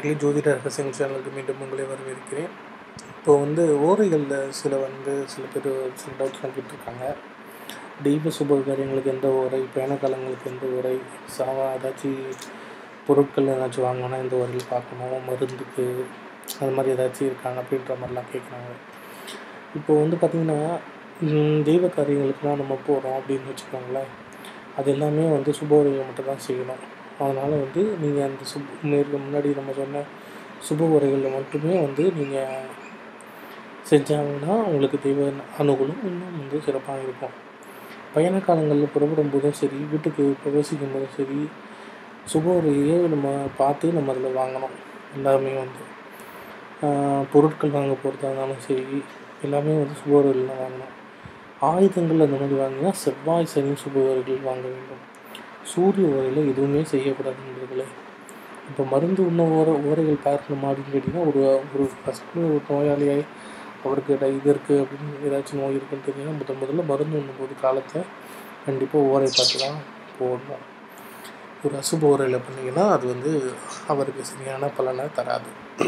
நண்பர்களே ஜோதிட ரகசியம் சேனலுக்கு மீண்டும் உங்களை வரவேற்கிறேன் இப்போ வந்து ஓரைகளில் சில வந்து சில பேர் சில டவுட்ஸ்லாம் கேட்டிருக்காங்க தெய்வ சுப காரியங்களுக்கு எந்த ஓரை பயண காலங்களுக்கு எந்த ஓரை சாவா ஏதாச்சும் பொருட்கள் ஏதாச்சும் வாங்கணும்னா எந்த ஓரையில் பார்க்கணும் மருந்துக்கு அது மாதிரி ஏதாச்சும் இருக்காங்க அப்படின்ற மாதிரிலாம் கேட்குறாங்க இப்போ வந்து பார்த்திங்கன்னா ம், தெய்வ காரியங்களுக்குலாம் நம்ம போகிறோம் அப்படின்னு வச்சுக்கோங்களேன் அது எல்லாமே வந்து சுப உரைகளை மட்டும் தான் செய்யணும் அதனால் வந்து நீங்கள் அந்த சுப் மேற்கு முன்னாடி நம்ம சொன்ன சுப உரைகளில் மட்டுமே வந்து நீங்கள் செஞ்சாங்கன்னா உங்களுக்கு தெய்வ அனுகூலம் இன்னும் வந்து சிறப்பாக இருக்கும் பயண காலங்களில் புறப்படும் போதும் சரி வீட்டுக்கு பிரவேசிக்கும் போதும் சரி சுப உரையை நம்ம பார்த்து நம்ம அதில் வாங்கணும் எல்லாமே வந்து ஆஹ், பொருட்கள் வாங்க போகிறதா இருந்தாலும் சரி எல்லாமே வந்து சுப உரையில் தான் வாங்கணும் ஆயுதங்கள் அந்த மாதிரி வாங்கினா செவ்வாய் சனி சுப உரைகள் வாங்க வேண்டும் சூரிய உரையில் எதுவுமே செய்யக்கூடாது நண்பர்களே இப்போ மருந்து உண்ண ஓர ஓரைகள் பார்க்கணுமா அப்படின்னு கேட்டிங்கன்னா ஒரு ஒரு ஃபஸ்ட்டு ஒரு நோயாளியாய் அவருக்கு இட- இது இருக்குது அப்படின்னு ஏதாச்சும் நோய் இருக்குன்னு தெரிஞ்சுன்னா முதல் முதல்ல மருந்து உண்ணும்போது காலத்தை கண்டிப்பாக ஓரை பார்த்து தான் போடணும் ஒரு அசுப ஓரையில் பண்ணிங்கன்னா அது வந்து அவருக்கு சரியான பலனை தராது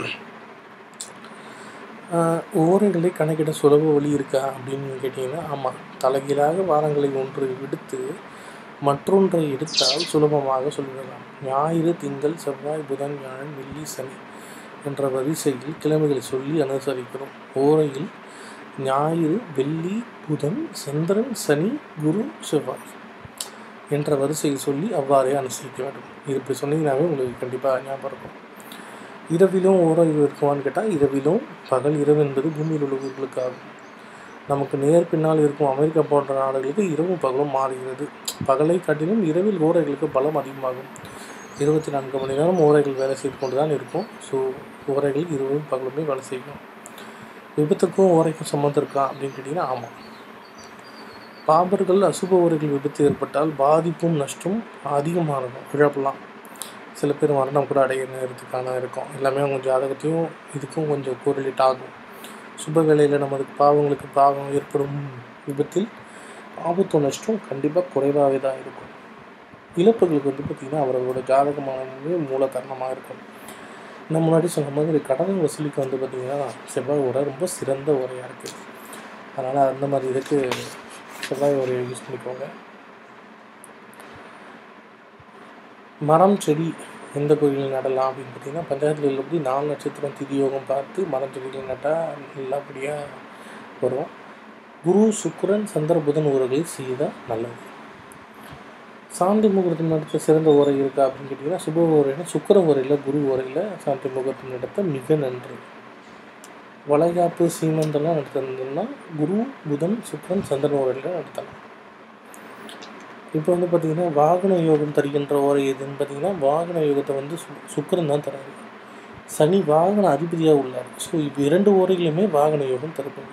ஆஹ் ஓரைகளை கணக்கிட சுலப வழி இருக்கா அப்படின்னு கேட்டிங்கன்னா ஆமாம் தலைகீழாக வாரங்களை ஒன்று விடுத்து மற்றொன்றை எடுத்தால் சுலபமாக சொல்லிவிடலாம் ஞாயிறு திங்கள் செவ்வாய் புதன் வியாழன் வெள்ளி சனி என்ற வரிசையில் கிழமைகளை சொல்லி அனுசரிக்கிறோம் ஓரையில் ஞாயிறு வெள்ளி புதன் சந்திரன் சனி குரு செவ்வாய் என்ற வரிசையில் சொல்லி அவ்வாறே அனுசரிக்க வேண்டும் இது இப்படி சொன்னீங்கன்னாவே உங்களுக்கு கண்டிப்பாக ஞாபகம் இருக்கும் இரவிலும் ஓரையில் இருக்குமான்னு கேட்டால் இரவிலும் பகல் இரவு என்பது பூமியில் உள்ள உயிர்களுக்கு ஆகும் நமக்கு நேர் பின்னால் இருக்கும் அமெரிக்கா போன்ற நாடுகளுக்கு இரவும் பகலும் மாறுகிறது பகலை காட்டிலும் இரவில் ஓரைகளுக்கு பலம் அதிகமாகும் இருபத்தி நான்கு மணி நேரம் ஓரைகள் வேலை செய்து கொண்டு தான் இருக்கும் ஸோ ஓரைகள் இரவும் பகலுமே வேலை செய்யும் விபத்துக்கும் ஓரைக்கும் சம்மந்தம் இருக்கா அப்படின்னு கேட்டிங்கன்னா ஆமாம் பாபர்கள் அசுப ஓரைகள் விபத்து ஏற்பட்டால் பாதிப்பும் நஷ்டம் அதிகமாகும் இழப்பலாம் சில பேர் மரணம் கூட அடைய நேரத்துக்கான இருக்கும் எல்லாமே அவங்க ஜாதகத்தையும் இதுக்கும் கொஞ்சம் கோரிலேட் ஆகும் சுப வேளையில் நமது பாவங்களுக்கு பாவம் ஏற்படும் விபத்தில் ஆபத்து நஷ்டம் கண்டிப்பாக குறைவாகவே தான் இருக்கும் இழப்புகளுக்கு வந்து பார்த்திங்கன்னா அவர்களோட ஜாதகமானது மூல காரணமாக இருக்கும் நம்ம முன்னாடி சொன்ன மாதிரி கடன் வசூலிக்கு வந்து பார்த்திங்கன்னா செவ்வாய் உரை ரொம்ப சிறந்த உரையாக இருக்குது அதனால் அந்த மாதிரி இதுக்கு செவ்வாய் உரையை யூஸ் பண்ணிக்கோங்க மரம் செடி எந்த கோயிலில் நடலாம் அப்படின்னு பார்த்தீங்கன்னா பஞ்சாயத்தில் உள்ளபடி நாலு நட்சத்திரம் திதி யோகம் பார்த்து மரம் செடிகள் நட்டால் நல்லபடியாக வரும் குரு சுக்கிரன் சந்திர புதன் உரைகளை செய்தால் நல்லது சாந்தி முகூர்த்தம் நடத்த சிறந்த உரை இருக்கா அப்படின்னு கேட்டிங்கன்னா சுப உரையில் சுக்கர உரையில் குரு உரையில் சாந்தி முகூர்த்தம் நடத்த மிக நன்று வளைகாப்பு சீமந்தெல்லாம் நடத்துனதுன்னா குரு புதன் சுக்கிரன் சந்திரன் உரையில் நடத்தலாம் இப்போ வந்து பார்த்திங்கன்னா வாகன யோகம் தருகின்ற ஓரை எதுன்னு பார்த்தீங்கன்னா வாகன யோகத்தை வந்து சு சுக்கிரன் தான் தராரு சனி வாகன அதிபதியாக உள்ளார் ஸோ இப்போ இரண்டு ஓரைகளுமே வாகன யோகம் தருப்பது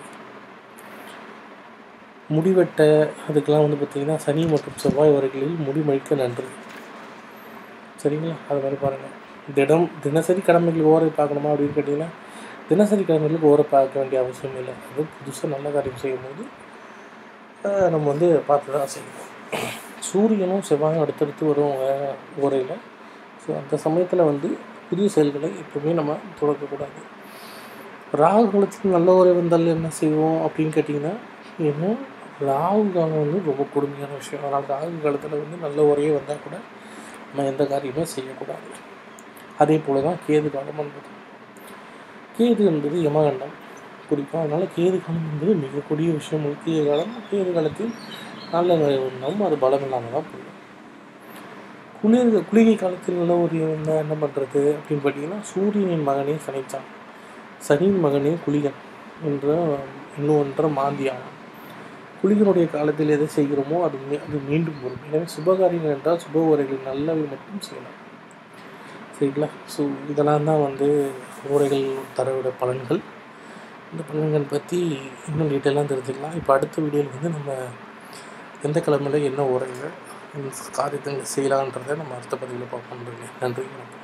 முடிவெட்ட அதுக்கெல்லாம் வந்து பார்த்திங்கன்னா சனி மற்றும் செவ்வாய் வரைகளில் முடிமழிக்க நன்று சரிங்களா அது மாதிரி பாருங்கள் தினம் தினசரி கடமைகள் ஓரை பார்க்கணுமா அப்படின்னு கேட்டிங்கன்னா தினசரி கடமைகளுக்கு ஓரை பார்க்க வேண்டிய அவசியம் இல்லை அது புதுசாக நல்ல காரியம் செய்யும்போது ஆஹ், நம்ம வந்து பார்த்து தான் செய்யணும் சூரியனும் செவ்வாயும் அடுத்தடுத்து வரும் ஓரையில் ஸோ அந்த சமயத்தில் வந்து புதிய செயல்களை எப்பவுமே நம்ம தொடக்கக்கூடாது ராகு காலத்தில் நல்ல உரை வந்தால் என்ன செய்வோம் அப்படின்னு கேட்டிங்கன்னா இன்னும் ராகு காலம் வந்து ரொம்ப கொடுமையான விஷயம் அதனால் ராகு காலத்தில் வந்து நல்ல உரையே வந்தால் கூட நம்ம எந்த காரியமே செய்யக்கூடாது அதே போல் தான் கேது காலம் என்பது கேது என்பது யமகண்டம் குறிப்பாக அதனால் கேது காலம் என்பது மிக கொடிய விஷயம் முக்கிய காலம் கேது காலத்தில் நல்ல உரை வந்தாலும் அது பலம் இல்லாமல் தான் போயிடும் குளிர் குளிகை காலத்தில் நல்ல ஒரு இருந்தால் என்ன பண்ணுறது அப்படின்னு பார்த்தீங்கன்னா சூரியனின் மகனே சனிச்சான் சனியின் மகனே குளிகன் என்ற இன்னொன்ற மாந்தியாகும் குளிகனுடைய காலத்தில் எதை செய்கிறோமோ அது மீ- அது மீண்டும் வரும் எனவே சுபகாரியங்கள் என்றால் சுப உரைகள் நல்லவை மட்டும் செய்யலாம் சரிங்களா ஸோ இதெல்லாம் தான் வந்து உரைகள் தரவிட பலன்கள் இந்த பலன்கள் பற்றி இன்னும் டீட்டெயிலாக தெரிஞ்சுக்கலாம் இப்போ அடுத்த வீடியோவில் வந்து நம்ம எந்த கிழமையில் என்ன உரைகள் இந்த காரியத்தை செய்யலான்றதை நம்ம அடுத்த பதிவில் பார்ப்போம் நன்றி வணக்கம்